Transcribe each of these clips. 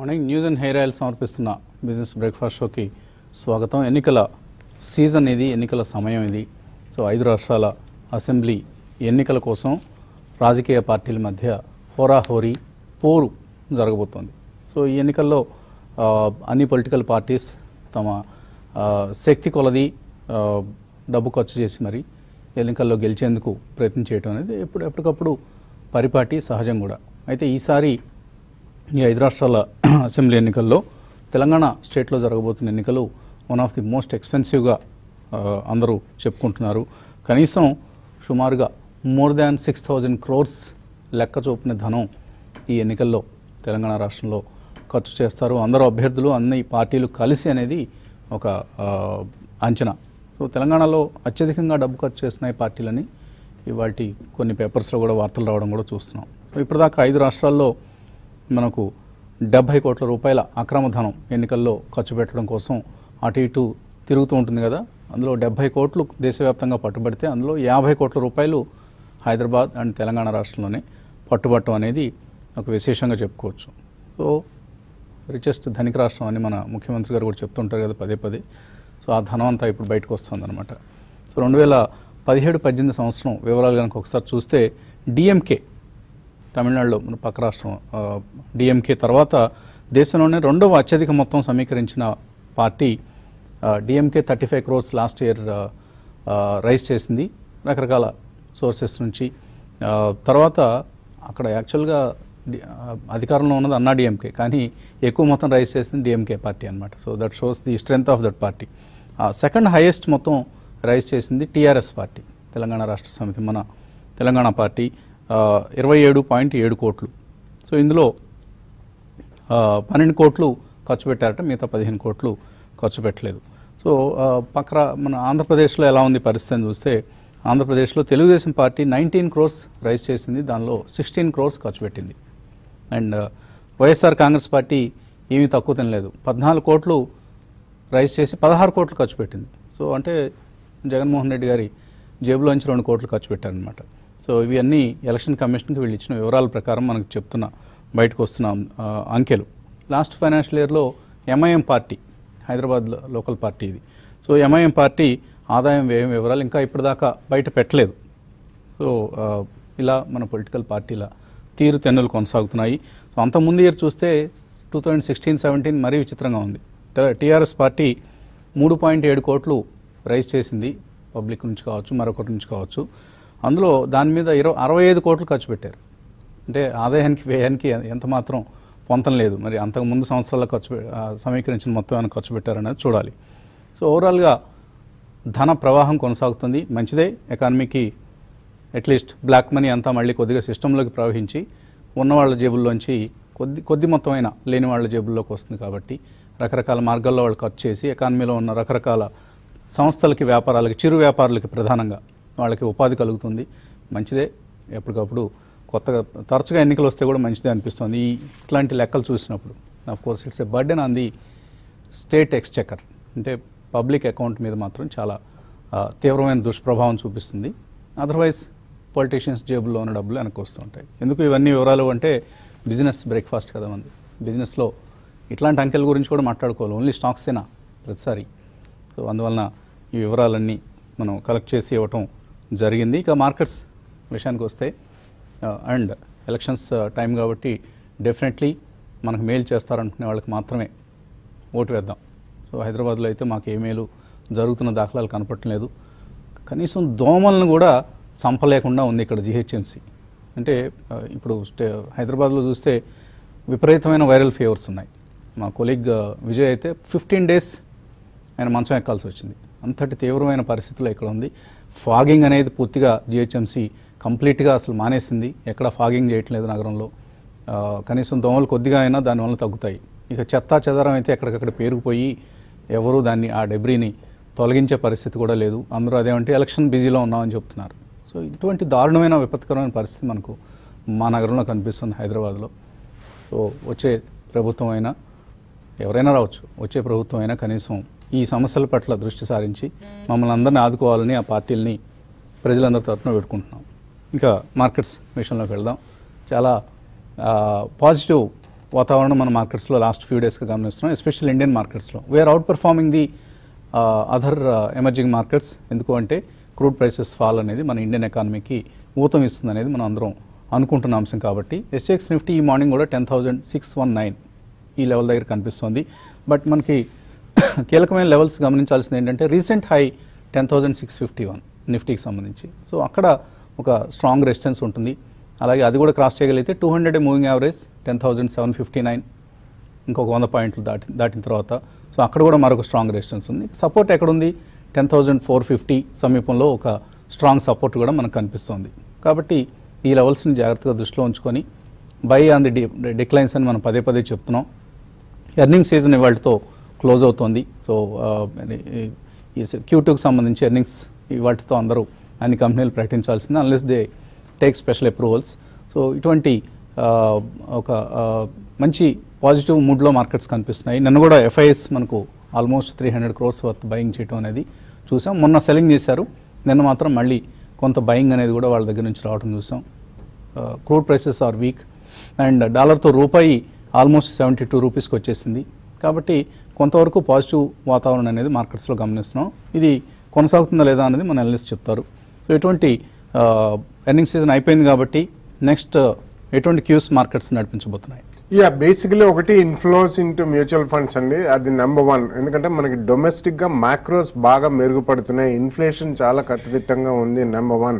Morning news and hair oil సమర్పిస్తున్న business breakfast షోకి స్వాగతం ఎన్నికల సీజన్ ఇది ఎన్నికల సమయం ఇది సో ఐదు రాష్ట్రాల అసెంబ్లీ ఎన్నికల కోసం రాజకీయ పార్టీల మధ్య హోరాహోరీ పోరు జరగబోతోంది సో ఈ ఎన్నికల్లో ఆ, అన్ని పొలిటికల్ పార్టీస్ తమ ఆ, శక్తి కొలది ఆ, డబ్బు ఖర్చు చేసి మరి ఎన్నికల్లో గెలిచేందుకు ప్రయత్నం చేయడం అనేది ఎప్పుడు ఎప్పటికప్పుడు పరిపాటి సహజం కూడా అయితే ఈసారి ఈ ఐదు రాష్ట్రాల అసెంబ్లీ ఎన్నికల్లో తెలంగాణ స్టేట్లో జరగబోతున్న ఎన్నికలు వన్ ఆఫ్ ది మోస్ట్ ఎక్స్పెన్సివ్గా ఆ, అందరూ చెప్పుకుంటున్నారు కనీసం సుమారుగా more than six thousand crores లెక్క చూపిన ధనం ఈ ఎన్నికల్లో తెలంగాణ రాష్ట్రంలో ఖర్చు చేస్తారు అందరూ అభ్యర్థులు అన్ని పార్టీలు కలిసి అనేది ఒక ఆ, అంచనా సో తెలంగాణలో అత్యధికంగా డబ్బు ఖర్చు చేస్తున్నాయి పార్టీలని ఇవాళ కొన్ని పేపర్స్లో కూడా వార్తలు రావడం కూడా చూస్తున్నాం సో ఇప్పటిదాకా ఐదు రాష్ట్రాల్లో మనకు డెబ్భై కోట్ల రూపాయల అక్రమ ధనం ఎన్నికల్లో ఖర్చు పెట్టడం కోసం అటు ఇటు తిరుగుతూ ఉంటుంది కదా అందులో డెబ్భై కోట్లు దేశవ్యాప్తంగా పట్టుబడితే అందులో యాభై కోట్ల రూపాయలు హైదరాబాద్ అండ్ తెలంగాణ రాష్ట్రంలోనే పట్టుబట్టం అనేది ఒక విశేషంగా చెప్పుకోవచ్చు సో రిచెస్ట్ ధనిక రాష్ట్రం అని మన ముఖ్యమంత్రి గారు కూడా చెప్తుంటారు కదా పదే పదే సో ఆ ధనం అంతా ఇప్పుడు బయటకు వస్తుందన్నమాట సో రెండు వేల పదిహేడు పద్దెనిమిది సంవత్సరం వివరాలు కనుక ఒకసారి చూస్తే డిఎంకే తమిళనాడులో మన పక్క రాష్ట్రం డిఎంకే తర్వాత దేశంలోనే రెండవ అత్యధిక మొత్తం సమీకరించిన party DMK thirty five crores last year raise చేసింది రకరకాల సోర్సెస్ నుంచి ఆ, తర్వాత అక్కడ యాక్చువల్గా డి- ఆ, అధికారంలో ఉన్నది అన్నా డిఎంకే కానీ ఎక్కువ మొత్తం రైజ్ చేసింది డిఎంకే పార్టీ అనమాట so that shows the strength of that party second highest మొత్తం రైజ్ చేసింది టీఆర్ఎస్ పార్టీ తెలంగాణ రాష్ట్ర సమితి మన తెలంగాణ పార్టీ ఇరవై ఏడు పాయింట్ ఏడు కోట్లు సో ఇందులో ఆ, పన్నెండు కోట్లు ఖర్చు పెట్టారట మిగతా పదిహేను కోట్లు ఖర్చు పెట్టలేదు సో ఆ, పక్క రా- మన ఆంధ్రప్రదేశ్లో ఎలా ఉంది పరిస్థితి అని చూస్తే ఆంధ్రప్రదేశ్లో Telugu Desam party nineteen crores raise చేసింది దానిలో సిక్స్టీన్ క్రోర్స్ ఖర్చు పెట్టింది అండ్ వైఎస్ఆర్ కాంగ్రెస్ పార్టీ ఏమీ తక్కువ తినలేదు పద్నాలుగు కోట్లు రైజ్ చేసి పదహారు కోట్లు ఖర్చు పెట్టింది సో అంటే జగన్మోహన్ రెడ్డి గారి జేబులోంచి రెండు కోట్లు ఖర్చు పెట్టారనమాట సో ఇవి అన్నీ ఎలక్షన్ కమిషన్కి వీళ్ళు ఇచ్చిన వివరాల ప్రకారం మనకు చెప్తున్న బయటకు వస్తున్న ఆ, అంకెలు లాస్ట్ ఫైనాన్షియల్ ఇయర్లో ఎంఐఎం పార్టీ హైదరాబాద్ లో- లోకల్ పార్టీ ఇది సో ఎంఐఎం పార్టీ ఆదాయం వ్యయం వివరాలు ఇంకా ఇప్పటిదాకా బయట పెట్టలేదు సో ఆ, ఇలా మన పొలిటికల్ పార్టీల తీరు తెన్నులు కొనసాగుతున్నాయి సో అంత ముందు ఇయర్ చూస్తే టూ థౌజండ్ సిక్స్టీన్ సెవెంటీన్ మరీ విచిత్రంగా ఉంది టీఆర్ఎస్ పార్టీ మూడు పాయింట్ ఏడు కోట్లు రైజ్ చేసింది పబ్లిక్ నుంచి కావచ్చు మరొకటి నుంచి కావచ్చు అందులో దాని మీద ఇరవై అరవై ఐదు కోట్లు ఖర్చు పెట్టారు అంటే ఆదాయానికి వ్యయానికి ఎంత మాత్రం పొంతం లేదు మరి అంతకు ముందు సంవత్సరాల్లో ఖర్చు పె- ఆ, సమీకరించిన మొత్తం ఏమైనా ఖర్చు పెట్టారనేది చూడాలి సో ఓవరాల్గా ధన ప్రవాహం కొనసాగుతుంది మంచిదే ఎకానమీకి అట్లీస్ట్ బ్లాక్ మనీ అంతా మళ్ళీ కొద్దిగా సిస్టంలోకి ప్రవహించి ఉన్న వాళ్ళ జేబుల్లోంచి కొద్ది కొద్ది మొత్తమైన లేని వాళ్ళ జేబుల్లోకి వస్తుంది కాబట్టి రకరకాల మార్గాల్లో వాళ్ళు ఖర్చు చేసి ఎకానమీలో ఉన్న రకరకాల సంస్థలకి వ్యాపారాలకి చిరు వ్యాపారులకి ప్రధానంగా వాళ్ళకి ఉపాధి కలుగుతుంది మంచిదే ఎప్పటికప్పుడు కొత్తగా తరచుగా ఎన్నికలు వస్తే కూడా మంచిదే అనిపిస్తుంది ఈ ఇట్లాంటి లెక్కలు చూసినప్పుడు of course it's a burden on the state exchequer అంటే పబ్లిక్ అకౌంట్ మీద మాత్రం చాలా ఆ, తీవ్రమైన దుష్ప్రభావం చూపిస్తుంది అదర్వైజ్ పొలిటీషియన్స్ జేబుల్లో ఉన్న డబ్బులు వెనక్కి వస్తూ ఉంటాయి ఎందుకు ఇవన్నీ వివరాలు అంటే బిజినెస్ బ్రేక్ఫాస్ట్ కదా మంది బిజినెస్లో ఇట్లాంటి అంకెల గురించి కూడా మాట్లాడుకోవాలి ఓన్లీ స్టాక్సేనా ప్రతిసారి సో అందువలన ఈ వివరాలన్నీ మనం కలెక్ట్ చేసి ఇవ్వటం జరిగింది ఇక మార్కెట్స్ విషయానికి వస్తే అండ్ ఎలక్షన్స్ టైం కాబట్టి డెఫినెట్లీ మనకు మెయిల్ చేస్తారనుకునే వాళ్ళకి మాత్రమే ఓటు వేద్దాం సో హైదరాబాద్లో అయితే మాకు ఏ మేలు జరుగుతున్న దాఖలాలు కనపడలేదు కనీసం దోమలను కూడా చంపలేకుండా ఉంది ఇక్కడ జిహెచ్ఎంసీ అంటే ఆ, ఇప్పుడు స్టే హైదరాబాద్లో చూస్తే విపరీతమైన వైరల్ ఫీవర్స్ ఉన్నాయి మా కొలీగ్ విజయ్ అయితే ఫిఫ్టీన్ డేస్ ఆయన మంచం ఎక్కాల్సి వచ్చింది అంతటి తీవ్రమైన పరిస్థితుల్లో ఇక్కడ ఉంది ఫాగింగ్ అనేది పూర్తిగా జిహెచ్ఎంసీ కంప్లీట్గా అసలు మానేసింది ఎక్కడ ఫాగింగ్ చేయట్లేదు నగరంలో ఆ, కనీసం దోమలు కొద్దిగా అయినా దానివల్ల తగ్గుతాయి ఇక చెత్త చెదరం అయితే ఎక్కడికక్కడ పేరుకుపోయి ఎవరు దాన్ని ఆ డెబ్రీని తొలగించే పరిస్థితి కూడా లేదు అందరూ అదేమంటే ఎలక్షన్ బిజీలో ఉన్నామని చెప్తున్నారు సో ఇటువంటి దారుణమైన విపత్కరమైన పరిస్థితి మనకు మా నగరంలో కనిపిస్తుంది హైదరాబాద్లో సో వచ్చే ప్రభుత్వం అయినా ఎవరైనా రావచ్చు వచ్చే ప్రభుత్వం అయినా కనీసం ఈ సమస్యల పట్ల దృష్టి సారించి మమ్మల్ని అందరినీ ఆదుకోవాలని ఆ పార్టీలని ప్రజలందరి తరఫున పెట్టుకుంటున్నాం ఇంకా మార్కెట్స్ విషయంలోకి వెళ్దాం చాలా పాజిటివ్ వాతావరణం మన మార్కెట్స్లో లాస్ట్ ఫ్యూ డేస్గా గమనిస్తున్నాం ఎస్పెషల్ ఇండియన్ మార్కెట్స్లో we're outperforming the other emerging markets ఎందుకు అంటే క్రూడ్ ప్రైసెస్ ఫాల్ అనేది మన ఇండియన్ ఎకానమీకి ఊతం ఇస్తుంది అనేది మనం అందరం అనుకుంటున్న అంశం కాబట్టి ఎస్ఎక్స్ నిఫ్టీ ఈ మార్నింగ్ కూడా ten thousand six one nine ఈ లెవెల్ దగ్గర కనిపిస్తుంది బట్ మనకి కీలకమైన లెవెల్స్ గమనించాల్సింది ఏంటంటే recent high ten thousand six fifty one నిఫ్టీకి సంబంధించి సో అక్కడ ఒక స్ట్రాంగ్ రెసిస్టెన్స్ ఉంటుంది అలాగే అది కూడా క్రాస్ చేయగలిగితే two hundred moving average ten thousand seven fifty nine ఇంకొక వంద పాయింట్లు దాటి దాటిన తర్వాత సో అక్కడ కూడా మరొక స్ట్రాంగ్ రెసిస్టెన్స్ ఉంది సపోర్ట్ ఎక్కడుంది టెన్ థౌజండ్ ఫోర్ ఫిఫ్టీ సమీపంలో ఒక స్ట్రాంగ్ సపోర్ట్ కూడా మనకు కనిపిస్తుంది కాబట్టి ఈ లెవెల్స్ని జాగ్రత్తగా దృష్టిలో ఉంచుకొని బై ఆన్ ది డిక్లైన్స్ అని మనం పదే పదే చెప్తున్నాం ఎర్నింగ్ సీజన్ ఇవాళతో క్లోజ్ అవుతోంది సో ఆ, ఈ- ఈ క్యూటూకి సంబంధించి ఎర్నింగ్స్ ఇవాటితో అందరూ అన్ని కంపెనీలు ప్రకటించాల్సింది unless they take special approvals so ఇటువంటి ఆ, ఒక ఆ, మంచి పాజిటివ్ మూడ్లో మార్కెట్స్ కనిపిస్తున్నాయి నిన్న కూడా ఎఫ్ఐఎస్ మనకు almost three hundred crores worth buying చేయడం అనేది చూసాం మొన్న సెల్లింగ్ చేశారు నిన్న మాత్రం మళ్ళీ కొంత బయింగ్ అనేది కూడా వాళ్ళ దగ్గర నుంచి రావడం చూసాం crude prices are weak and డాలర్తో రూపాయి ఆల్మోస్ట్ సెవెంటీ టూ రూపీస్కి వచ్చేసింది కాబట్టి కొంతవరకు పాజిటివ్ వాతావరణం అనేది మార్కెట్స్లో గమనిస్తున్నాం ఇది కొనసాగుతుందా లేదా అనేది మన అనలిస్ట్ చెప్తారు సో ఎటువంటి ఎర్నింగ్ సీజన్ అయిపోయింది కాబట్టి నెక్స్ట్ ఎటువంటి క్యూస్ మార్కెట్స్ నడిపించబోతున్నాయి యా బేసికలీ ఒకటి ఇన్ఫ్లోస్ ఇంటూ మ్యూచువల్ ఫండ్స్ అండి అది నెంబర్ వన్ ఎందుకంటే మనకి డొమెస్టిక్ గా మ్యాక్రోస్ బాగా మెరుగుపడుతున్నాయి ఇన్ఫ్లేషన్ చాలా కట్టుదిట్టంగా ఉంది నెంబర్ వన్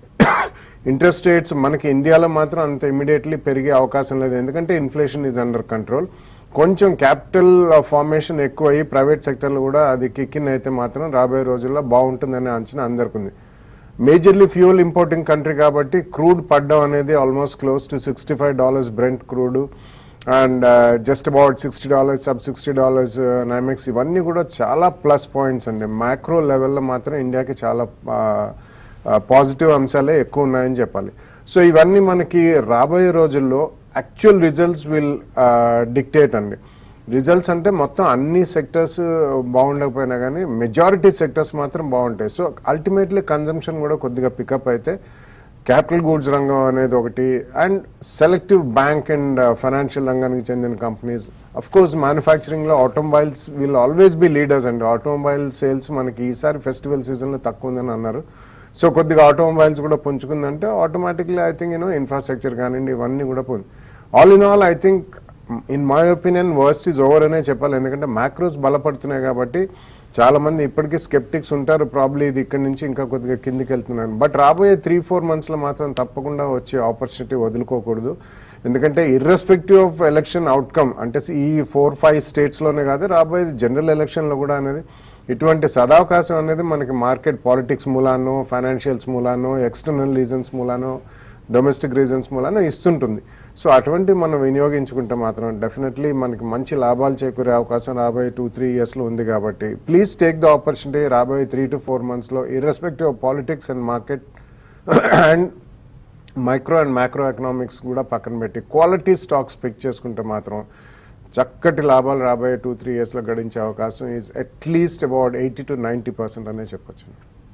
ఇంట్రెస్ట్ రేట్స్ మనకి ఇండియాలో మాత్రం అంత ఇమీడియట్లీ పెరిగే అవకాశం లేదు ఎందుకంటే ఇన్ఫ్లేషన్ ఈజ్ అండర్ కంట్రోల్ కొంచెం క్యాపిటల్ ఫార్మేషన్ ఎక్కువ అయ్యి ప్రైవేట్ సెక్టర్లో కూడా అది కిక్కిన్ అయితే మాత్రం రాబోయే రోజుల్లో బాగుంటుందనే అంచనా అందరికి ఉంది మేజర్లీ ఫ్యూయల్ ఇంపోర్టింగ్ కంట్రీ కాబట్టి క్రూడ్ పడ్డం అనేది almost close to sixty five dollars brent crude and just about sixty dollars sub sixty dollars NYMEX ఇవన్నీ కూడా చాలా ప్లస్ పాయింట్స్ అండి మ్యాక్రో లెవెల్లో మాత్రం ఇండియాకి చాలా పాజిటివ్ అంశాలే ఎక్కువ ఉన్నాయని చెప్పాలి సో ఇవన్నీ మనకి రాబోయే రోజుల్లో యాక్చువల్ రిజల్ట్స్ విల్ డిక్టేట్ అండి రిజల్ట్స్ అంటే మొత్తం అన్ని సెక్టర్స్ బాగుండకపోయినా కానీ మెజారిటీ సెక్టర్స్ మాత్రం బాగుంటాయి సో అల్టిమేట్లీ కన్జంప్షన్ కూడా కొద్దిగా పికప్ అయితే క్యాపిటల్ గూడ్స్ రంగం అనేది ఒకటి and selective bank and financial రంగానికి చెందిన కంపెనీస్ అఫ్ కోర్స్ మ్యానుఫ్యాక్చరింగ్లో automobiles will always be leaders అండి ఆటోమొబైల్ సేల్స్ మనకి ఈసారి ఫెస్టివల్ సీజన్లో తక్కువ ఉందని అన్నారు సో కొద్దిగా ఆటోమొబైల్స్ కూడా పుంజుకుందంటే automatically I think you know infrastructure కానివ్వండి ఇవన్నీ కూడా పుంజు all in all I think in my opinion worst is over అనే చెప్పాలి ఎందుకంటే మ్యాక్రోస్ బలపడుతున్నాయి కాబట్టి చాలా మంది ఇప్పటికీ స్కెప్టిక్స్ ఉంటారు ప్రాబ్లీ ఇది ఇక్కడ నుంచి ఇంకా కొద్దిగా కిందికి వెళ్తున్నాను బట్ రాబోయే త్రీ ఫోర్ మంత్స్లో మాత్రం తప్పకుండా వచ్చే ఆపర్చునిటీ వదులుకోకూడదు ఎందుకంటే ఇర్రెస్పెక్టివ్ ఆఫ్ ఎలక్షన్ అవుట్కమ్ అంటే ఈ ఫోర్ ఫైవ్ స్టేట్స్లోనే కాదు రాబోయే జనరల్ ఎలక్షన్లో కూడా అనేది ఇటువంటి సదావకాశం అనేది మనకి మార్కెట్ పాలిటిక్స్ మూలానో ఫైనాన్షియల్స్ మూలానో ఎక్స్టర్నల్ రీజన్స్ మూలానో డొమెస్టిక్ రీజన్స్ మూలాన ఇస్తుంటుంది సో అటువంటి మనం వినియోగించుకుంటే మాత్రం డెఫినెట్లీ మనకి మంచి లాభాలు చేకూరే అవకాశం రాబోయే టూ త్రీ ఇయర్స్లో ఉంది కాబట్టి ప్లీజ్ టేక్ ద ఆపర్చునిటీ రాబోయే త్రీ టు ఫోర్ మంత్స్లో irrespective of politics and market and micro and macro economics కూడా పక్కన పెట్టి క్వాలిటీ స్టాక్స్ పిక్ చేసుకుంటే మాత్రం చక్కటి లాభాలు రాబోయే టూ త్రీ ఇయర్స్లో గడించే అవకాశం is at least about eighty to ninety percent అనే చెప్పొచ్చు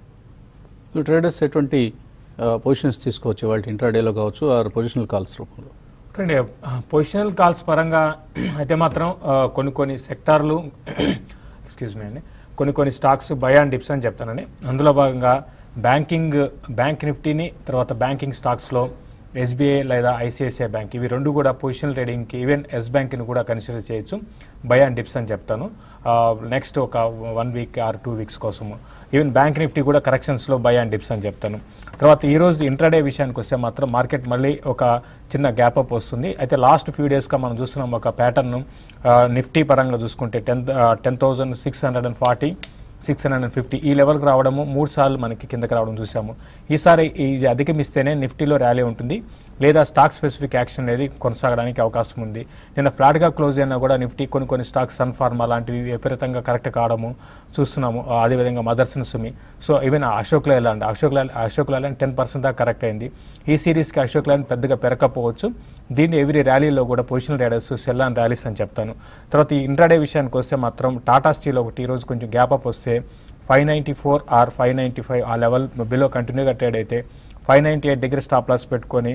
సో ట్రేడర్స్ ఎటువంటి పొజిషన్స్ తీసుకోవచ్చు వాళ్ళ ఇంట్రాడేలో కావచ్చు ఆర్ పొజిషనల్ కాల్స్ రూపంలో అంటే పొజిషనల్ కాల్స్ పరంగా అయితే మాత్రం ఆ, కొన్ని కొన్ని సెక్టార్లు ఎక్స్క్యూజ్ మీ అండి కొన్ని కొన్ని స్టాక్స్ బై అండ్ డిప్స్ అని చెప్తానండి అందులో భాగంగా బ్యాంకింగ్ బ్యాంక్ నిఫ్టీని తర్వాత బ్యాంకింగ్ స్టాక్స్లో ఎస్బీఐ లేదా ఐసిఐసిఐ బ్యాంక్ ఇవి రెండు కూడా పొజిషనల్ ట్రేడింగ్కి ఈవెన్ ఎస్ బ్యాంక్ని కూడా కన్సిడర్ చేయొచ్చు బై అండ్ డిప్స్ అని చెప్తాను నెక్స్ట్ ఒక one week or two weeks కోసము ఈవెన్ బ్యాంక్ నిఫ్టీ కూడా కరెక్షన్స్లో బై అండ్ డిప్స్ అని చెప్తాను తర్వాత ఈ రోజు ఇంట్రాడే విషయానికి వస్తే మాత్రం మార్కెట్ మళ్ళీ ఒక చిన్న గ్యాప్ అప్ వస్తుంది అయితే లాస్ట్ ఫ్యూ డేస్గా మనం చూస్తున్నాం ఒక ప్యాటర్న్ నిఫ్టీ పరంగా చూసుకుంటే ten ten thousand six hundred and forty six hundred and fifty ఈ లెవెల్కి రావడము మూడు సార్లు మనకి కిందకి రావడం చూసాము ఈసారి ఇది అధిగమిస్తేనే నిఫ్టీలో ర్యాలీ ఉంటుంది లేదా స్టాక్ స్పెసిఫిక్ యాక్షన్ అనేది కొనసాగడానికి అవకాశం ఉంది నిన్న ఫ్లాట్గా క్లోజ్ అయినా కూడా నిఫ్టీ కొన్ని కొన్ని స్టాక్స్ సన్ ఫార్మా లాంటివి విపరీతంగా కరెక్ట్ కావడము చూస్తున్నాము ఆ, అదేవిధంగా Motherson Sumi so even Ashok Leyland Ashok Leyland Ashok Leyland ten percent దాకా కరెక్ట్ అయింది ఈ సిరీస్కి అశోక్ లేలాండ్ పెద్దగా పెరగకపోవచ్చు దీన్ని ఎవ్రీ ర్యాలీలో కూడా positional riders sell and rallies అని చెప్తాను తర్వాత ఈ ఇంట్రాడే విషయానికి వస్తే మాత్రం టాటా స్టీల్ ఒకటి ఈరోజు కొంచెం గ్యాప్ అప్ వస్తే five ninety four or five ninety five ఆ లెవెల్ బిలో కంటిన్యూగా ట్రేడ్ అయితే ఫైవ్ నైంటీ ఎయిట్ దగ్గర స్టాప్ లాస్ పెట్టుకొని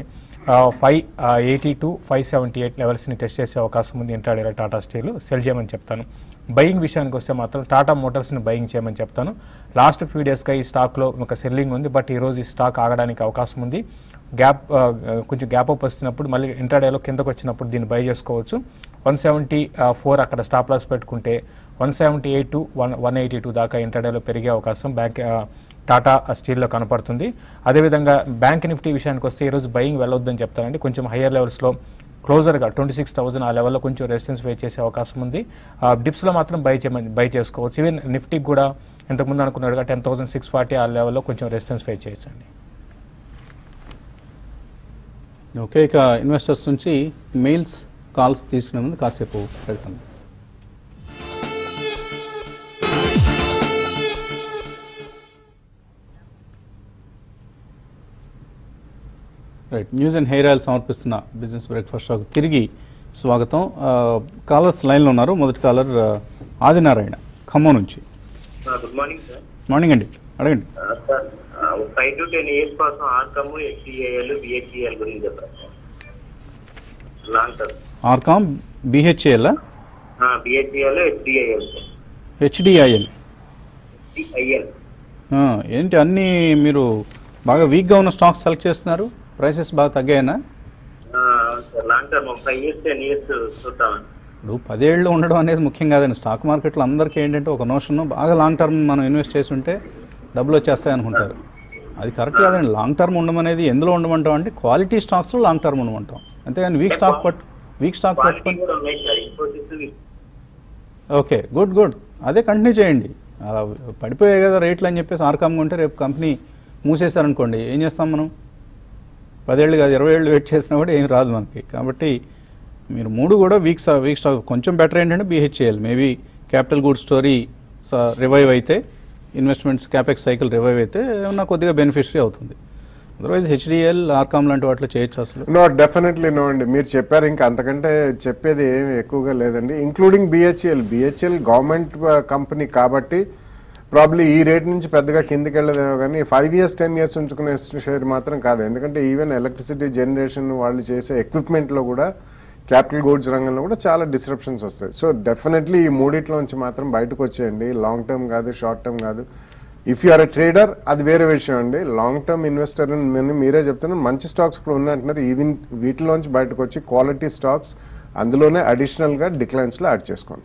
five eighty two five seventy eight లెవెల్స్ని టెస్ట్ చేసే అవకాశం ఉంది ఇంట్రాడేలో టాటా స్టీల్ సెల్ చేయమని చెప్తాను బయింగ్ విషయానికి వస్తే మాత్రం టాటా మోటార్స్ని బయింగ్ చేయమని చెప్తాను లాస్ట్ ఫ్యూ డేస్గా ఈ స్టాక్లో ఒక సెల్లింగ్ ఉంది బట్ ఈరోజు ఈ స్టాక్ ఆగడానికి అవకాశం ఉంది గ్యాప్ ఆ, కొంచెం గ్యాప్ అప్ వస్తున్నప్పుడు మళ్ళీ ఇంట్రాడేలో కిందకు వచ్చినప్పుడు దీన్ని బై చేసుకోవచ్చు వన్ సెవెంటీ ఫోర్ అక్కడ స్టాప్ లాస్ పెట్టుకుంటే one seventy eight to one one eighty two దాకా ఇంటర్డేలో పెరిగే అవకాశం బ్యాంక్ ఆ, టాటా స్టీల్లో కనపడుతుంది అదేవిధంగా బ్యాంక్ నిఫ్టీ విషయానికి వస్తే ఈరోజు బయింగ్ వెళ్ళొద్దని చెప్తానండి కొంచెం హయ్యర్ లెవెల్స్లో క్లోజర్గా ట్వంటీ సిక్స్ థౌసండ్ ఆ లెవెల్లో కొంచెం రెసిస్టెన్స్ ఫేస్ చేసే అవకాశం ఉంది ఆ, డిప్స్లో మాత్రం బై చేయమని బై చేసుకోవచ్చు ఈవెన్ నిఫ్టీకి కూడా ఇంతకుముందు అనుకున్నట్టుగా టెన్ థౌసండ్ సిక్స్ ఫార్టీ ఆ లెవెల్లో కొంచెం రెసిస్టెన్స్ ఫేస్ చేయొచ్చు అండి ఓకే ఇక ఇన్వెస్టర్స్ నుంచి మెయిల్స్ కాల్స్ తీసుకునే ముందు కాసేపు ప్రకటన right news and hair oil సమర్పిస్తున్న బిజినెస్ బ్రేక్ఫాస్ట్ షోకి తిరిగి స్వాగతం ఆ, కాలర్స్ లైన్లో ఉన్నారు మొదటి కాలర్ ఆ, ఆదినారాయణ ఖమ్మం నుంచి గుడ్ మార్నింగ్ సార్ మార్నింగ్ అండి అడగండి sir five to ten years కోసం ఆర్కమ్ హెచ్డిఐఎల్ బిహెచ్ఈఎల్ గురించి చెప్పండి sir long term RCom BHAL BHEL HDIL sir HDIL IL ఏంటి అన్నీ మీరు బాగా వీక్గా ఉన్న స్టాక్స్ సెలెక్ట్ చేస్తున్నారు ప్రైసెస్ బాగా తగ్గాయనా sir long term five years ten years చూద్దామని ఇప్పుడు పదేళ్ళు ఉండడం అనేది ముఖ్యం కాదండి స్టాక్ మార్కెట్లో అందరికీ ఏంటంటే ఒక నోషన్ బాగా లాంగ్ టర్మ్ మనం ఇన్వెస్ట్ చేసి ఉంటే డబ్బులు వచ్చేస్తాయి అనుకుంటారు అది కరెక్ట్ కాదండి లాంగ్ టర్మ్ ఉండమనేది ఎందులో ఉండమంటాం అంటే క్వాలిటీ స్టాక్స్లో లాంగ్ టర్మ్ ఉండమంటాం అంతేగాని వీక్ స్టాక్ పట్టు వీక్ స్టాక్ క్వాలిటీ పట్టుకొని కూడా ఉన్నాయి sir Infosys okay good good అదే కంటిన్యూ చేయండి అలా పడిపోయాయి కదా రేట్లు అని చెప్పేసి ఆర్కామ్ కొంటే రేపు కంపెనీ మూసేశారనుకోండి ఏం చేస్తాం మనం పదేళ్ళు కాదు ఇరవై ఏళ్ళు వెయిట్ చేసినా కూడా ఏం రాదు మనకి కాబట్టి మీరు మూడు కూడా వీక్ వీక్ స్టాక్ కొంచెం బెటర్ ఏంటంటే BHAL maybe capital good story revive అయితే ఇన్వెస్ట్మెంట్స్ క్యాపెక్స్ సైకిల్ రివైవ్ అయితే ఏమన్నా కొద్దిగా బెనిఫిషరీ అవుతుంది అదర్వైజ్ హెచ్డిఎల్ ఆర్కామ్ లాంటి వాటిలో చేయొచ్చు అసలు నో డెఫినెట్లీ నో అండి మీరు చెప్పారు ఇంకా అంతకంటే చెప్పేది ఏమి ఎక్కువగా లేదండి including BHL BHL government company కాబట్టి ప్రాబ్లీ ఈ రేట్ నుంచి పెద్దగా కిందికి వెళ్ళదేమో కానీ ఫైవ్ ఇయర్స్ టెన్ ఇయర్స్ ఉంచుకునే షేర్ మాత్రం కాదు ఎందుకంటే ఈవెన్ ఎలక్ట్రిసిటీ జనరేషన్ వాళ్ళు చేసే ఎక్విప్మెంట్లో కూడా క్యాపిటల్ గూడ్స్ రంగంలో కూడా చాలా డిస్రప్షన్స్ వస్తాయి సో డెఫినెట్లీ ఈ మూడిట్లోంచి మాత్రం బయటకు వచ్చేయండి లాంగ్ టర్మ్ కాదు షార్ట్ టర్మ్ కాదు if you are a trader అది వేరే విషయం అండి లాంగ్ టర్మ్ ఇన్వెస్టర్ అని మీరే చెప్తున్నారు మంచి స్టాక్స్ కూడా ఉన్నాయంటున్నారు ఈవెన్ వీటిలోంచి బయటకు వచ్చి క్వాలిటీ స్టాక్స్ అందులోనే అడిషనల్గా డిక్లైన్స్లో యాడ్ చేసుకోండి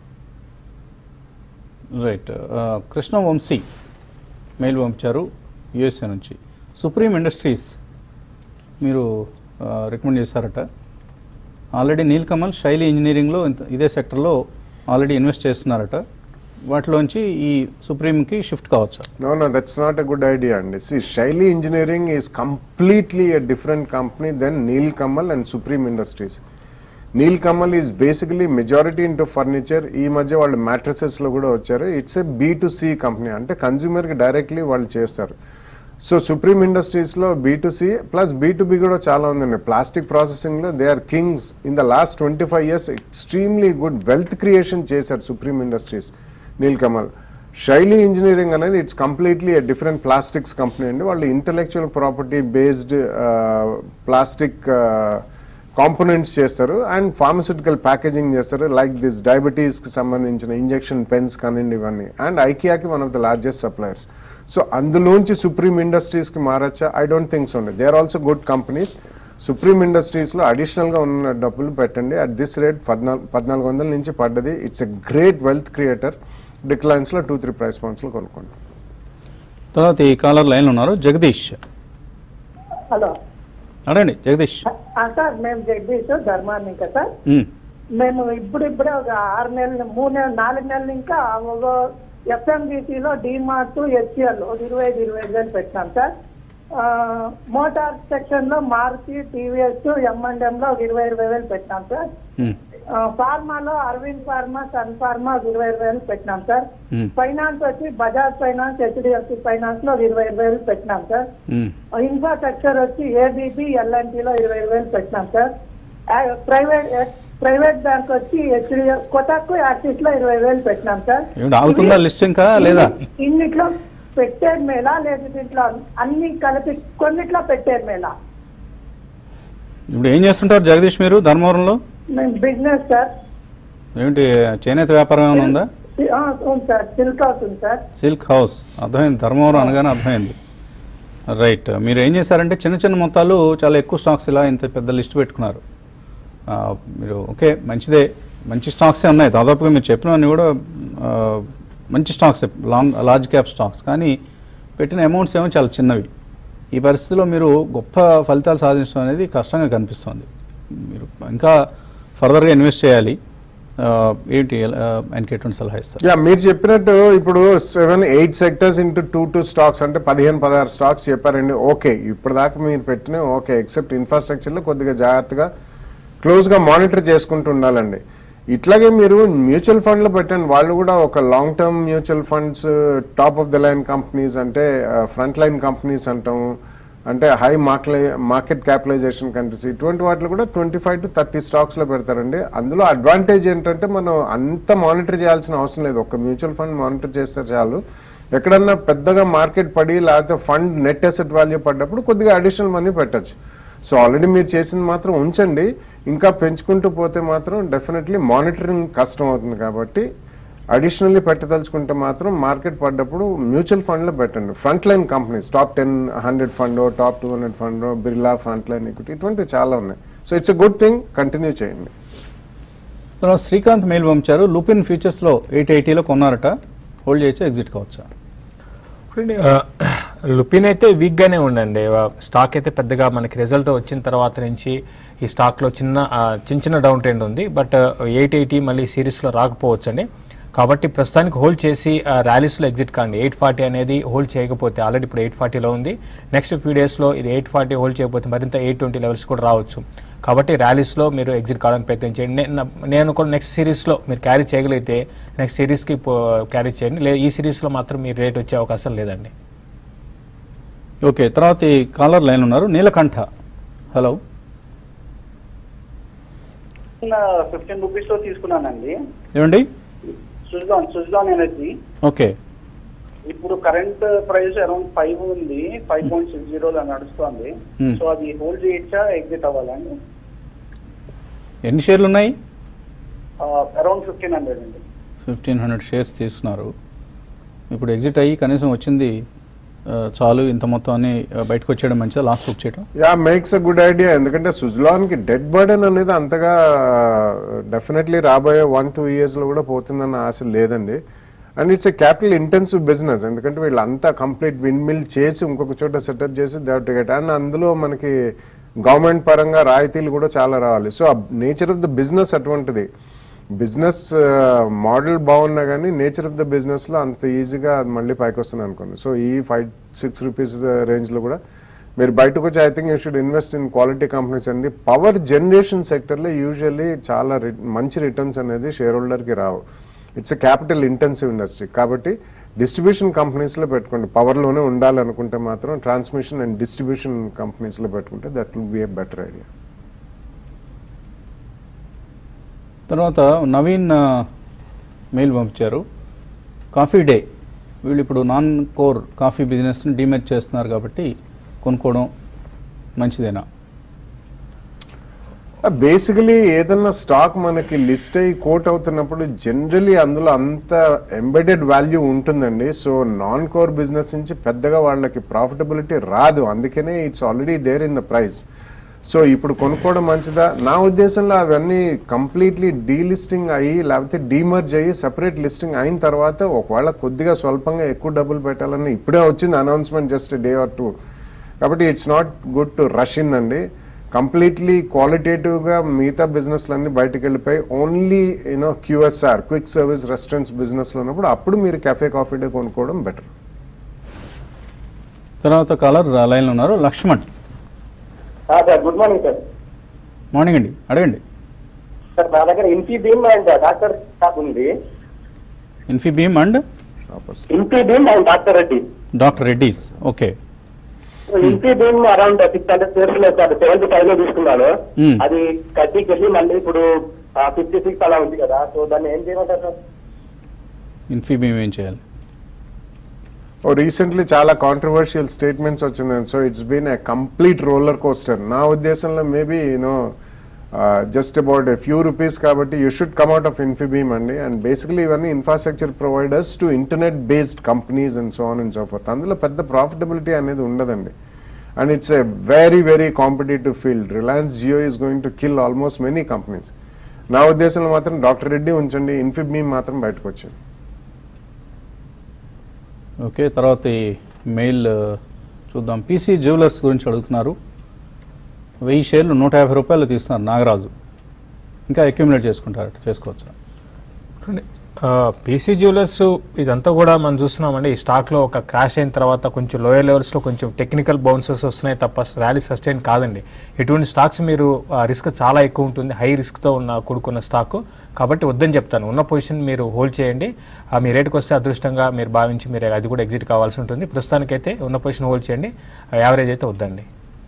రైట్ కృష్ణ వంశీ మెయిల్ పంపించారు యుఎస్ఏ నుంచి సుప్రీం ఇండస్ట్రీస్ మీరు రికమెండ్ చేశారట ఆల్రెడీ నీల్కమల్ శైలి ఇంజనీరింగ్లో ఇంత- ఇదే సెక్టర్లో ఆల్రెడీ ఇన్వెస్ట్ చేస్తున్నారట వాటిలోంచి ఈ సుప్రీంకి షిఫ్ట్ కావచ్చు no no that's not a good idea అండి see Shaily engineering is completely a different company then Nil Kamal and Supreme Industries Nil Kamal is basically majority into furniture ఈ మధ్య వాళ్ళు మ్యాట్రసెస్లో కూడా వచ్చారు it's a B to C company అంటే కన్జ్యూమర్కి డైరెక్ట్లీ వాళ్ళు చేస్తారు సో సుప్రీం ఇండస్ట్రీస్లో B to C plus B to B కూడా చాలా ఉందండి ప్లాస్టిక్ ప్రాసెసింగ్లో they are Kings in the last twenty five years extremely good wealth creation చేశారు Supreme Industries Nil Kamal Shaily engineering అనేది it's completely a different plastics company అండి వాళ్ళు intellectual property based plastic components చేస్తారు and pharmaceutical packaging చేస్తారు like this డయాబెటీస్కి సంబంధించిన injection pens కానివ్వండి ఇవన్నీ అండ్ ఐకియాకి one of the largest suppliers so అందులోంచి సుప్రీం ఇండస్ట్రీస్కి మారచ్చా ఐ డోంట్ థింక్ సో అండి they are also good companies Supreme ఇండస్ట్రీస్లో అడిషనల్గా ఉన్న డబ్బులు పెట్టండి అట్ దిస్ రేట్ పద్నాలుగు పద్నాలుగు వందల నుంచి పడ్డది it's a great wealth creator డిక్లైన్స్లో టూ త్రీ ప్రైస్ పాయింట్స్లో కొనుక్కోండి తర్వాత ఈ కాలర్ లైన్లో ఉన్నారు జగదీష్ హలో అడండి జగదీష్ ఆ, సార్ మేము జగదీష్ ధర్మాన్ని ఇంకా సార్ మ్, మేము ఇప్పుడు ఇప్పుడే ఒక ఆరు నెలలు మూడు నెలలు నాలుగు నెలలు ఇంకా ఒక ఎఫ్ఎండిసిలో డిమార్ట్ హెచ్ఎల్ ఒక ఇరవై ఐదు ఇరవై ఐదు వేలు పెట్టినాం సార్ ఆ, మోటార్ సెక్షన్ లో మారుతి టీవీఎస్ ఎంఎండ్ఎం లో ఒక ఇరవై ఇరవై వేలు పెట్టినాం సార్ మ్, ఆ, ఫార్మాలో అరవింద్ ఫార్మా సన్ ఫార్మా ఒక ఇరవై ఇరవై వేలు పెట్టినాం సార్ మ్, ఫైనాన్స్ వచ్చి బజాజ్ ఫైనాన్స్ హెచ్డిఎఫ్సి ఫైనాన్స్ లో ఒక ఇరవై ఇరవై వేలు పెట్టినాం సార్ మ్, ఇన్ఫ్రాస్ట్రక్చర్ వచ్చి ఏబీబీ ఎల్ఎన్టీలో ఇరవై ఐదు వేలు పెట్టినాం సార్ ఆ, ప్రైవేట్ ప్రైవేట్ బ్యాంక్ వచ్చి హెచ్డిఎఫ్ కొటాకు యాక్సిస్ లో ఇరవై వేలు పెట్టినాం సార్ ఏమిటి ఆగుతుందా లిస్ట్ ఇంకా లేదా ఇన్నిట్లో పెట్టేది మేలా లేదా దీంట్లో అన్ని కలిపి కొన్నిట్లో పెట్టేది మేలా ఇప్పుడు ఏం చేస్తుంటారు జగదీష్ మీరు ధర్మవరంలో నేను బిజినెస్ సార్ ఏమిటి చేనేత వ్యాపారం ఏమైనా ఉందా ఆ, అవును సార్ సిల్క్ హౌస్ ఉంది సార్ సిల్క్ హౌస్ అర్థమైంది ధర్మవరం అనగానే అర్థమైంది రైట్ మీరు ఏం చేశారంటే చిన్న చిన్న మొత్తాలు చాలా ఎక్కువ స్టాక్స్ ఇలా ఇంత పెద్ద లిస్ట్ పెట్టుకున్నారు ఆ, మీరు ఓకే మంచిదే మంచి స్టాక్సే ఉన్నాయి దాదాపుగా మీరు చెప్పినవన్నీ కూడా ఆ, మంచి stocks long large cap stocks కానీ పెట్టిన అమౌంట్స్ ఏమో చాలా చిన్నవి ఈ పరిస్థితిలో మీరు గొప్ప ఫలితాలు సాధించడం అనేది కష్టంగా కనిపిస్తుంది మీరు ఇంకా ఫర్దర్గా ఇన్వెస్ట్ చేయాలి ఆ, ఏంటి ఎలా- ఆయనకి ఎటువంటి సలహా ఇస్తారు యా మీరు చెప్పినట్టు ఇప్పుడు seven eight sectors into two two stocks అంటే పదిహేను పదహారు స్టాక్స్ చెప్పారండి ఓకే ఇప్పటిదాకా మీరు పెట్టిన ఓకే ఎక్సెప్ట్ ఇన్ఫ్రాస్ట్రక్చర్లో కొద్దిగా జాగ్రత్తగా క్లోజ్గా మానిటర్ చేసుకుంటూ ఉండాలండి ఇట్లాగే మీరు మ్యూచువల్ ఫండ్లో పెట్టండి వాళ్ళు కూడా ఒక long term mutual funds top of the line companies అంటే ఫ్రంట్ లైన్ కంపెనీస్ అంటాము అంటే high market market capitalization countries ఇటువంటి వాటిలో కూడా ట్వంటీ ఫైవ్ టు థర్టీ స్టాక్స్లో పెడతారండి అందులో అడ్వాంటేజ్ ఏంటంటే మనం అంత మానిటర్ చేయాల్సిన అవసరం లేదు ఒక మ్యూచువల్ ఫండ్ మానిటర్ చేస్తే చాలు ఎక్కడన్నా పెద్దగా మార్కెట్ పడి లేకపోతే ఫండ్ నెట్ అసెట్ వాల్యూ పడ్డప్పుడు కొద్దిగా అడిషనల్ మనీ పెట్టచ్చు సో ఆల్రెడీ మీరు చేసింది మాత్రం ఉంచండి ఇంకా పెంచుకుంటూ పోతే మాత్రం డెఫినెట్లీ మానిటరింగ్ కష్టం అవుతుంది కాబట్టి అడిషనల్లీ పెట్టదలుచుకుంటే మాత్రం మార్కెట్ పడ్డప్పుడు మ్యూచువల్ ఫండ్లో పెట్టండి front line companies top ten hundred fund top two hundred fund Birla front line equity ఇటువంటివి చాలా ఉన్నాయి so it's a good thing continue చేయండి తర్వాత శ్రీకాంత్ మెయిల్ పంపించారు లూపిన్ ఫ్యూచర్స్లో ఎయిట్ ఎయిటీలో కొన్నారట హోల్డ్ చేయొచ్చా ఎగ్జిట్ కావచ్చా చూడండి ఆ, లుపిన్ అయితే వీక్గానే ఉండండి ఆ, స్టాక్ అయితే పెద్దగా మనకి రిజల్ట్ వచ్చిన తర్వాత నుంచి ఈ స్టాక్లో చిన్న ఆ, చిన్న చిన్న డౌన్ ట్రెండ్ ఉంది బట్ ఎయిట్ ఎయిటీ మళ్ళీ సిరీస్లో రాకపోవచ్చు అండి కాబట్టి ప్రస్తుతానికి హోల్డ్ చేసి ఆ, ర్యాలీస్లో ఎగ్జిట్ కాండి ఎయిట్ ఫార్టీ అనేది హోల్డ్ చేయకపోతే ఆల్రెడీ ఇప్పుడు ఎయిట్ ఫార్టీలో ఉంది నెక్స్ట్ ఫ్యూ డేస్లో ఇది ఎయిట్ ఫార్టీ హోల్డ్ చేయకపోతే మరింత ఎయిట్ ట్వంటీ లెవెల్స్ కూడా రావచ్చు కాబట్టి ర్యాలీస్లో మీరు ఎగ్జిట్ కావడానికి ప్రయత్నం చేయండి నే- నా- నేను కూడా నెక్స్ట్ సిరీస్లో మీరు క్యారీ చేయగలిగితే నెక్స్ట్ సిరీస్కి క్యారీ చేయండి లే ఈ సిరీస్లో మాత్రం మీ రేట్ వచ్చే అవకాశం లేదండి ఓకే తర్వాత ఈ కాలర్ లైన్ ఉన్నారు నీలకంఠ హలో ఫిఫ్టీన్ రూపీస్ లో తీసుకున్నానండి ఏమండి సుజాన్ సుజాన్ ఎనర్జీ ఓకే ఇప్పుడు కరెంట్ ప్రైస్ అరౌండ్ ఫైవ్ ఉంది ఫైవ్ పాయింట్ సిక్స్ జీరో నడుస్తుంది Hmm. సో అది హోల్డ్ చేయొచ్చా ఎగ్జిట్ అవ్వాలండి ఎన్ని షేర్లు ఉన్నాయి అరౌండ్ ఫిఫ్టీన్ హండ్రెడ్ అండి ఫిఫ్టీన్ హండ్రెడ్ షేర్స్ తీసుకున్నారు ఇప్పుడు ఎగ్జిట్ అయ్యి కనీసం వచ్చింది ఆ, చాలు ఇంత మొత్తం అని ఆ, బయటకు వచ్చేయడం మంచిదా లాస్ట్ బుక్ చేయడం yeah makes a good idea ఎందుకంటే సుజలాన్కి డెడ్ బర్డెన్ అనేది అంతగా డెఫినెట్లీ రాబోయే వన్ టూ ఇయర్స్లో కూడా పోతుందన్న ఆశ లేదండి and it's a capital intensive business ఎందుకంటే వీళ్ళంతా కంప్లీట్ విండ్ మిల్ చేసి ఇంకొక చోట సెటప్ చేసి దేవ్ టికెట్ అండ్ అందులో మనకి గవర్నమెంట్ పరంగా రాయితీలు కూడా చాలా రావాలి so nature of the business అటువంటిది బిజినెస్ మోడల్ బాగున్నా కానీ నేచర్ ఆఫ్ ద బిజినెస్లో అంత ఈజీగా అది మళ్ళీ పైకి వస్తుంది అనుకోండి సో ఈ ఫైవ్ సిక్స్ రూపీస్ రేంజ్లో కూడా మీరు బయటకు వచ్చి I think you should invest in quality companies అండి పవర్ జనరేషన్ సెక్టర్లో యూజువల్లీ చాలా రి- మంచి రిటర్న్స్ అనేది షేర్ హోల్డర్కి రావు it's a capital intensive industry కాబట్టి డిస్ట్రిబ్యూషన్ కంపెనీస్లో పెట్టుకోండి పవర్లోనే ఉండాలనుకుంటే మాత్రం ట్రాన్స్మిషన్ అండ్ డిస్ట్రిబ్యూషన్ కంపెనీస్లో పెట్టుకుంటే that will be a better idea తర్వాత నవీన్ ఆ, మెయిల్ పంపించారు కాఫీ డే వీళ్ళు ఇప్పుడు నాన్ కోర్ కాఫీ బిజినెస్ని డిమెట్ చేస్తున్నారు కాబట్టి కొనుక్కోవడం మంచిదేనా బేసికలీ ఏదన్నా స్టాక్ మనకి లిస్ట్ అయ్యి కోట్ అవుతున్నప్పుడు జనరలీ అందులో అంత ఎంబెడెడ్ వాల్యూ ఉంటుందండి సో నాన్ కోర్ బిజినెస్ నుంచి పెద్దగా వాళ్ళకి ప్రాఫిటబిలిటీ రాదు అందుకనే it's already there in the price so ఇప్పుడు కొనుక్కోవడం మంచిదా నా ఉద్దేశంలో అవన్నీ కంప్లీట్లీ డీలిస్టింగ్ అయ్యి లేకపోతే డీమర్జ్ అయ్యి సెపరేట్ లిస్టింగ్ అయిన తర్వాత ఒకవేళ కొద్దిగా స్వల్పంగా ఎక్కువ డబ్బులు పెట్టాలని ఇప్పుడే వచ్చింది announcement just day or two కాబట్టి it's not good to rush in అండి కంప్లీట్లీ క్వాలిటేటివ్గా మిగతా బిజినెస్లన్నీ బయటకు వెళ్ళిపోయి only you know QSR quick service restaurants బిజినెస్లో ఉన్నప్పుడు అప్పుడు మీరు కెఫే కాఫీ డే కొనుక్కోవడం బెటర్ తర్వాత కాలర్ లైన్లో ఉన్నారు లక్ష్మణ్ sir good morning sir morning అండి అడగండి సార్ నా దగ్గర ఇన్ఫీబీమ్ అండ్ డాక్టర్ స్టాక్ ఉంది Infibeam and Infibeam and doctor Reddy doctor Reddy's okay Infibeam around six hundred shares లో సార్ సెవెంటీ ఫైవ్ లో తీసుకున్నాను Hmm. అది కట్టికి వెళ్ళి మళ్ళీ ఇప్పుడు ఫిఫ్టీ సిక్స్ అలా ఉంది కదా సో దాన్ని ఏం చేయమంటారు సార్ ఇన్ఫీబీమ్ ఏం చేయాలి ఓ రీసెంట్లీ చాలా కాంట్రవర్షియల్ స్టేట్మెంట్స్ వచ్చింది so it's been a complete roller coaster నా ఉద్దేశంలో maybe you know just about a few rupees కాబట్టి you should come out of Infibeam అండి అండ్ బేసికలీ ఇవన్నీ infrastructure providers to internet based companies and so on and so forth అందులో పెద్ద profitability అనేది ఉండదండి and it's a very very competitive field Reliance Jio is going to kill almost many companies నా ఉద్దేశంలో మాత్రం doctor Reddy ఉంచండి ఇన్ఫిబీమ్ మాత్రం బయటకు వచ్చింది ఓకే తర్వాత ఈ మెయిల్ ఆ, చూద్దాం పీసీ జ్యువెలర్స్ గురించి అడుగుతున్నారు వెయ్యి షేర్లు నూట యాభై రూపాయలు తీస్తున్నారు నాగరాజు ఇంకా అక్యుములేట్ చేసుకుంటారట చేసుకోవచ్చా పీసీ జ్యువెలర్స్ ఇదంతా కూడా మనం చూస్తున్నామండి ఈ స్టాక్లో ఒక క్రాష్ అయిన తర్వాత కొంచెం లోయర్ లెవెల్స్లో కొంచెం టెక్నికల్ బౌన్సెస్ వస్తున్నాయి తప్ప ర్యాలీ సస్టైన్ కాదండి ఇటువంటి స్టాక్స్ మీరు రిస్క్ చాలా ఎక్కువ ఉంటుంది హై రిస్క్తో ఉన్న కూడుకున్న స్టాక్ కాబట్టి వద్దని చెప్తాను ఉన్న పొజిషన్ మీరు హోల్డ్ చేయండి ఆ మీ రేటుకి వస్తే అదృష్టంగా మీరు భావించి మీరు అది కూడా ఎగ్జిట్ కావాల్సి ఉంటుంది ప్రస్తుతానికైతే ఉన్న పొజిషన్ హోల్డ్ చేయండి యావరేజ్ అయితే వద్దండి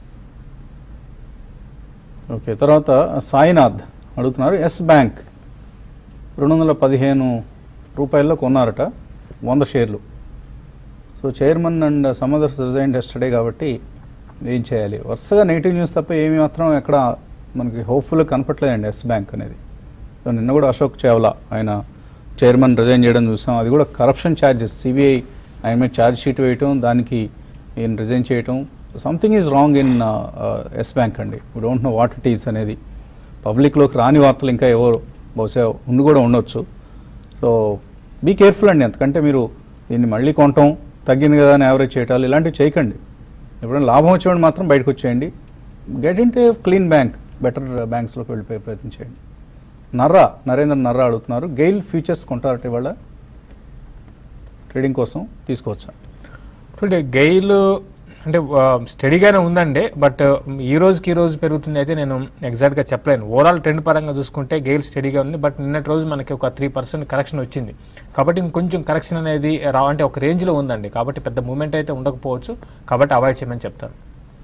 ఓకే తర్వాత సాయినాథ్ అడుగుతున్నారు ఎస్ బ్యాంక్ రెండు వందల పదిహేను రూపాయల్లో కొన్నారట వంద షేర్లు so chairman and some others resign yesterday కాబట్టి ఏం చేయాలి వరుసగా నెగిటివ్ న్యూస్ తప్ప ఏమి మాత్రం ఎక్కడ మనకి హోప్ఫుల్ కనపట్లేదండి ఎస్ బ్యాంక్ అనేది సో నిన్న కూడా అశోక్ చేవలా ఆయన చైర్మన్ రిజైన్ చేయడం చూసాం అది కూడా కరప్షన్ ఛార్జెస్ సిబిఐ ఆయన మీద ఛార్జ్ షీట్ వేయటం దానికి ఈయన రిజైన్ చేయటం something is wrong in Yes Bank అండి we don't know what it is అనేది పబ్లిక్లోకి రాని వార్తలు ఇంకా ఎవరు బహుశా ఉండి కూడా ఉండొచ్చు సో బీ కేర్ఫుల్ అండి ఎందుకంటే మీరు దీన్ని మళ్ళీ కొనటం తగ్గింది కదా అని యావరేజ్ చేయటాలు ఇలాంటివి చేయకండి ఎప్పుడైనా లాభం వచ్చేవాడు మాత్రం బయటకు వచ్చేయండి get in the clean bank better బ్యాంక్స్లోకి వెళ్ళిపోయే ప్రయత్నం చేయండి నర్రా నరేంద్ర నర్రా అడుగుతున్నారు గెయిల్ ఫ్యూచర్స్ కొంటారట ఇవాళ ట్రేడింగ్ కోసం తీసుకోవచ్చా ఇప్పుడు గెయిల్ అంటే ఆ, స్టడీగానే ఉందండి బట్ ఈ రోజుకి ఈ రోజు పెరుగుతుంది అయితే నేను ఎగ్జాక్ట్గా చెప్పలేను ఓవరాల్ ట్రెండ్ పరంగా చూసుకుంటే గెయిల్ స్టడీగా ఉంది బట్ నిన్నటి రోజు మనకి ఒక త్రీ పర్సెంట్ కరెక్షన్ వచ్చింది కాబట్టి ఇంకొంచెం కరెక్షన్ అనేది రా అంటే ఒక రేంజ్లో ఉందండి కాబట్టి పెద్ద మూమెంట్ అయితే ఉండకపోవచ్చు కాబట్టి అవాయిడ్ చేయమని చెప్తాను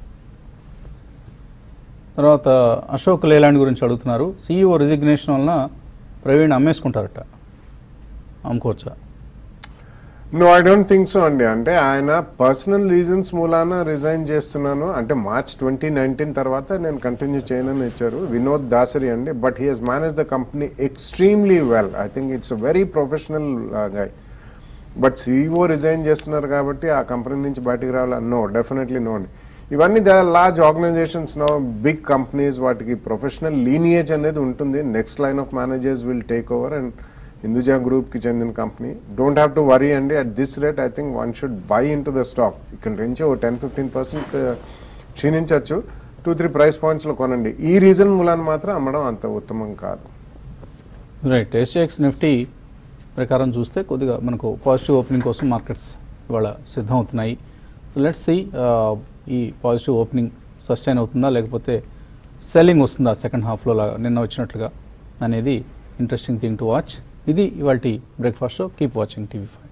తర్వాత అశోక్ లేలాండ్ గురించి అడుగుతున్నారు సీఈఓ రిజిగ్నేషన్ వలన ప్రవీణ్ అమ్మేసుకుంటారట అమ్ముకోవచ్చా no I don't think so అండి అంటే ఆయన పర్సనల్ రీజన్స్ మూలాన రిజైన్ చేస్తున్నాను అంటే మార్చ్ ట్వంటీ నైన్టీన్ తర్వాత నేను కంటిన్యూ చేయనని ఇచ్చారు వినోద్ దాసరి అండి but he he's manage the company extremely well I think it's very professional guy but CEO resign చేస్తున్నారు కాబట్టి ఆ కంపెనీ నుంచి బయటికి రావాలి నో డెఫినెట్లీ నో అండి ఇవన్నీ they are large organizations no big companies వాటికి ప్రొఫెషనల్ లీనియేజ్ అనేది ఉంటుంది next line of managers will take over and Hinduja గ్రూప్కి చెందిన company don't have to worry అండి at this rate I think one should buy in to the stock ఇక్కడ నుంచి ఓ ten fifteen percent క్షీణించవచ్చు టూ త్రీ ప్రైస్ పాయింట్స్లో కొనండి ఈ రీజన్ మూలాన్ని మాత్రం అమ్మడం అంత ఉత్తమం కాదు రైట్ ఎస్జీఎక్స్ నిఫ్టీ ప్రకారం చూస్తే కొద్దిగా మనకు పాజిటివ్ ఓపెనింగ్ కోసం మార్కెట్స్ ఇవాళ సిద్ధం అవుతున్నాయి సో లెట్స్ సి ఈ పాజిటివ్ ఓపెనింగ్ సస్టైన్ అవుతుందా లేకపోతే సెల్లింగ్ వస్తుందా సెకండ్ హాఫ్లో లాగా నిన్న వచ్చినట్లుగా అనేది ఇంట్రెస్టింగ్ థింగ్ టు వాచ్ ఇది ఇవాళ breakfast show keep watching TV five